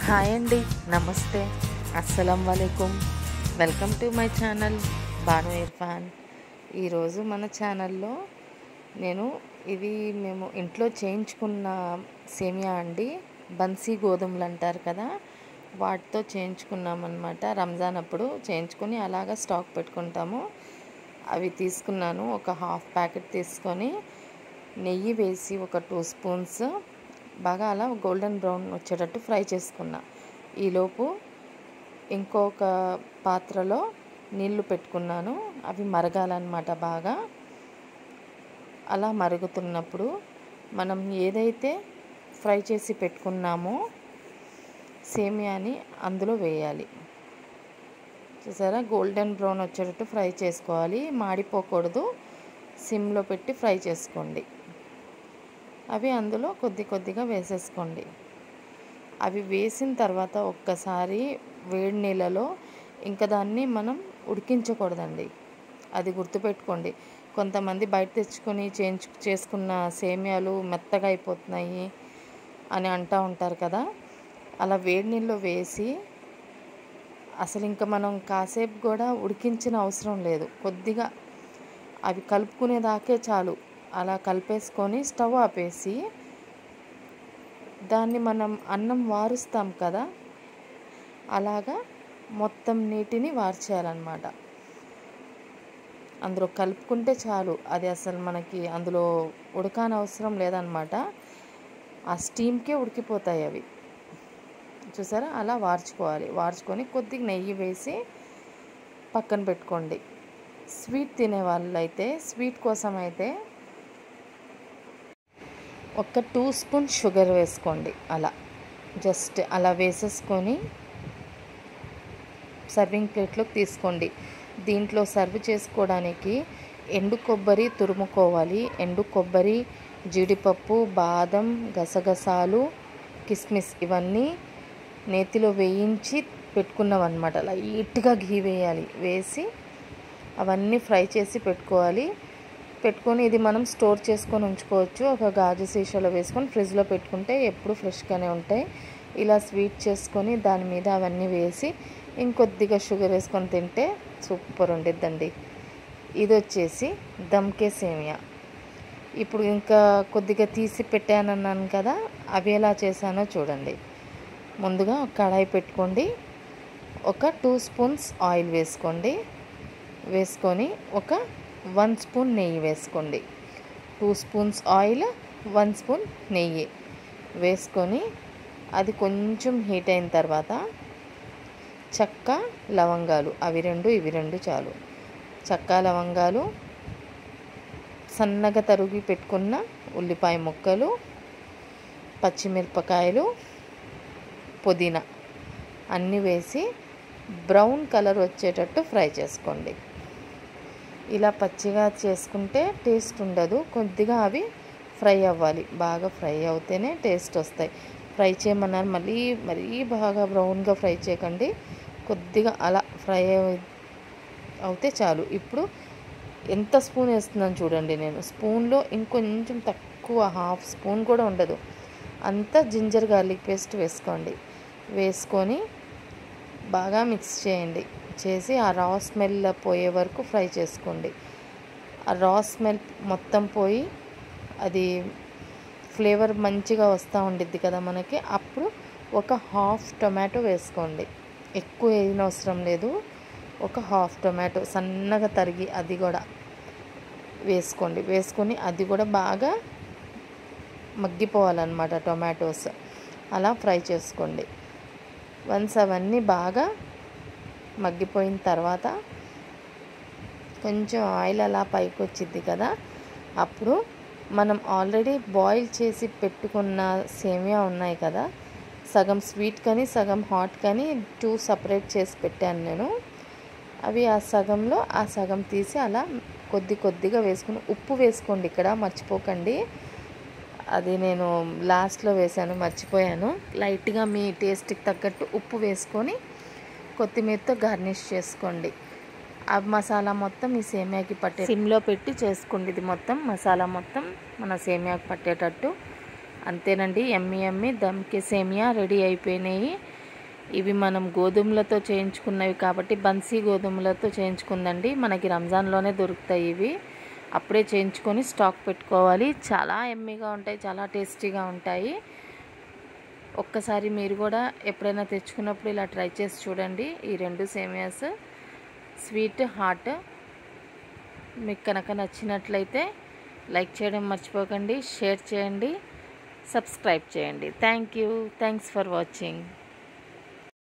hi అండి నమస్తే అస్సలం వాలేకుమ్ welcome to my channel Banu Irfan ఈరోజు మన ఛానల్లో నేను ఇది మేము ఇంట్లో చేయించుకున్న సేమియా అండి బన్సీ గోధుమలు అంటారు కదా వాటితో చేయించుకున్నాం అనమాట రంజాన్ అప్పుడు చేయించుకొని అలాగా స్టాక్ పెట్టుకుంటాము అవి తీసుకున్నాను ఒక హాఫ్ ప్యాకెట్ తీసుకొని నెయ్యి వేసి ఒక టూ స్పూన్స్ బాగా అలా గోల్డెన్ బ్రౌన్ వచ్చేటట్టు ఫ్రై చేసుకున్నా ఈలోపు ఇంకొక పాత్రలో నీళ్లు పెట్టుకున్నాను అవి మరగాలన్నమాట బాగా అలా మరుగుతున్నప్పుడు మనం ఏదైతే ఫ్రై చేసి పెట్టుకున్నామో సేమియాని అందులో వేయాలి చూసారా గోల్డెన్ బ్రౌన్ వచ్చేటట్టు ఫ్రై చేసుకోవాలి మాడిపోకూడదు సిమ్లో పెట్టి ఫ్రై చేసుకోండి అవి అందులో కొద్ది కొద్దిగా వేసేసుకోండి అవి వేసిన తర్వాత ఒక్కసారి వేడి నీళ్ళలో ఇంకా దాన్ని మనం ఉడికించకూడదండి అది గుర్తుపెట్టుకోండి కొంతమంది బయట తెచ్చుకొని చేయించు చేసుకున్న సేమియాలు మెత్తగా అయిపోతున్నాయి అని అంటూ ఉంటారు కదా అలా వేడి నీళ్ళు వేసి అసలు ఇంకా మనం కాసేపు కూడా ఉడికించిన అవసరం లేదు కొద్దిగా అవి కలుపుకునేదాకే చాలు అలా కలిపేసుకొని స్టవ్ ఆపేసి దాన్ని మనం అన్నం వారుస్తాం కదా అలాగా మొత్తం నీటిని వార్చేయాలన్నమాట అందులో కలుపుకుంటే చాలు అది అసలు మనకి అందులో ఉడకాని అవసరం లేదనమాట ఆ స్టీమ్కే ఉడికిపోతాయి అవి చూసారా అలా వార్చుకోవాలి వార్చుకొని కొద్దిగా నెయ్యి వేసి పక్కన పెట్టుకోండి స్వీట్ తినే వాళ్ళైతే స్వీట్ కోసం అయితే ఒక టూ స్పూన్ షుగర్ వేసుకోండి అలా జస్ట్ అలా వేసేసుకొని సర్వింగ్ ప్లేట్లోకి తీసుకోండి దీంట్లో సర్వ్ చేసుకోవడానికి ఎండు కొబ్బరి తురుముకోవాలి ఎండు కొబ్బరి జీడిపప్పు బాదం గసగసాలు కిస్మిస్ ఇవన్నీ నేతిలో వేయించి పెట్టుకున్నాం అనమాట లైట్గా ఘీ వేయాలి వేసి అవన్నీ ఫ్రై చేసి పెట్టుకోవాలి పెట్టుకొని ఇది మనం స్టోర్ చేసుకొని ఉంచుకోవచ్చు ఒక గాజు సీసాలో వేసుకొని ఫ్రిడ్జ్లో పెట్టుకుంటే ఎప్పుడు ఫ్రెష్గానే ఉంటాయి ఇలా స్వీట్ చేసుకొని దాని మీద అవన్నీ వేసి ఇంకొద్దిగా షుగర్ వేసుకొని తింటే సూపర్ ఉండిద్దండి ఇది వచ్చేసి దమ్కే సేమియా ఇప్పుడు ఇంకా కొద్దిగా తీసి పెట్టానన్నాను కదా అవి ఎలా చేశానో చూడండి ముందుగా ఒక కడాయి పెట్టుకోండి ఒక టూ స్పూన్స్ ఆయిల్ వేసుకోండి వేసుకొని ఒక వన్ స్పూన్ నెయ్యి వేసుకోండి two spoons oil one spoon నెయ్యి వేసుకొని అది కొంచెం హీట్ అయిన తర్వాత చెక్క లవంగాలు అవి రెండు ఇవి రెండు చాలు చెక్క లవంగాలు సన్నగా తరుగి పెట్టుకున్న ఉల్లిపాయ ముక్కలు పచ్చిమిరపకాయలు పుదీనా అన్నీ వేసి బ్రౌన్ కలర్ వచ్చేటట్టు ఫ్రై చేసుకోండి ఇలా పచ్చిగా చేసుకుంటే టేస్ట్ ఉండదు కొద్దిగా అవి ఫ్రై అవ్వాలి బాగా ఫ్రై అవుతేనే టేస్ట్ వస్తాయి ఫ్రై చేయమన్నారు మళ్ళీ మరీ బాగా బ్రౌన్గా ఫ్రై చేయకండి కొద్దిగా అలా ఫ్రై అవుతే చాలు ఇప్పుడు ఎంత స్పూన్ వేస్తున్నాను చూడండి నేను స్పూన్లో ఇంకొంచెం తక్కువ హాఫ్ స్పూన్ కూడా ఉండదు అంతా జింజర్ గార్లిక్ పేస్ట్ వేసుకోండి వేసుకొని బాగా మిక్స్ చేయండి చేసి ఆ రా స్మెల్ పోయే వరకు ఫ్రై చేసుకోండి ఆ రా స్మెల్ మొత్తం పోయి అది ఫ్లేవర్ మంచిగా వస్తూ ఉండిద్ది కదా మనకి అప్పుడు ఒక హాఫ్ టొమాటో వేసుకోండి ఎక్కువ వేయనవసరం అవసరం లేదు ఒక హాఫ్ టొమాటో సన్నగా తరిగి అది కూడా వేసుకోండి వేసుకొని అది కూడా బాగా మగ్గిపోవాలన్నమాట టొమాటోస్ అలా ఫ్రై చేసుకోండి వన్స్ అవన్నీ బాగా మగ్గిపోయిన తర్వాత కొంచెం ఆయిల్ అలా పైకి వచ్చింది కదా అప్పుడు మనం ఆల్రెడీ బాయిల్ చేసి పెట్టుకున్న సేమియా ఉన్నాయి కదా సగం స్వీట్ కానీ సగం హాట్ కానీ టూ సపరేట్ చేసి పెట్టాను నేను అవి ఆ సగంలో ఆ సగం తీసి అలా కొద్ది కొద్దిగా వేసుకుని ఉప్పు వేసుకోండి ఇక్కడ మర్చిపోకండి అది నేను లాస్ట్లో వేసాను మర్చిపోయాను లైట్గా మీ టేస్ట్కి తగ్గట్టు ఉప్పు వేసుకొని కొత్తిమీరతో గార్నిష్ చేసుకోండి ఆ మసాలా మొత్తం ఈ సేమియాకి పట్టే సిమ్లో పెట్టి చేసుకోండి ఇది మొత్తం మసాలా మొత్తం మన సేమియాకి పట్టేటట్టు అంతేనండి ఎమ్మి ఎమ్మి దమ్కి సేమియా రెడీ అయిపోయినాయి ఇవి మనం గోధుమలతో చేయించుకున్నవి కాబట్టి బన్సీ గోధుమలతో చేయించుకుందండి మనకి రంజాన్లోనే దొరుకుతాయి ఇవి అప్పుడే చేయించుకొని స్టాక్ పెట్టుకోవాలి చాలా ఎమ్మీగా ఉంటాయి చాలా టేస్టీగా ఉంటాయి ఒక్కసారి మీరు కూడా ఎప్పుడైనా తెచ్చుకున్నప్పుడు ఇలా ట్రై చేసి చూడండి ఈ రెండు సేమియాస్ స్వీట్ హాట్ మీకు కనుక నచ్చినట్లయితే లైక్ చేయడం మర్చిపోకండి షేర్ చేయండి సబ్స్క్రైబ్ చేయండి thank you thanks for watching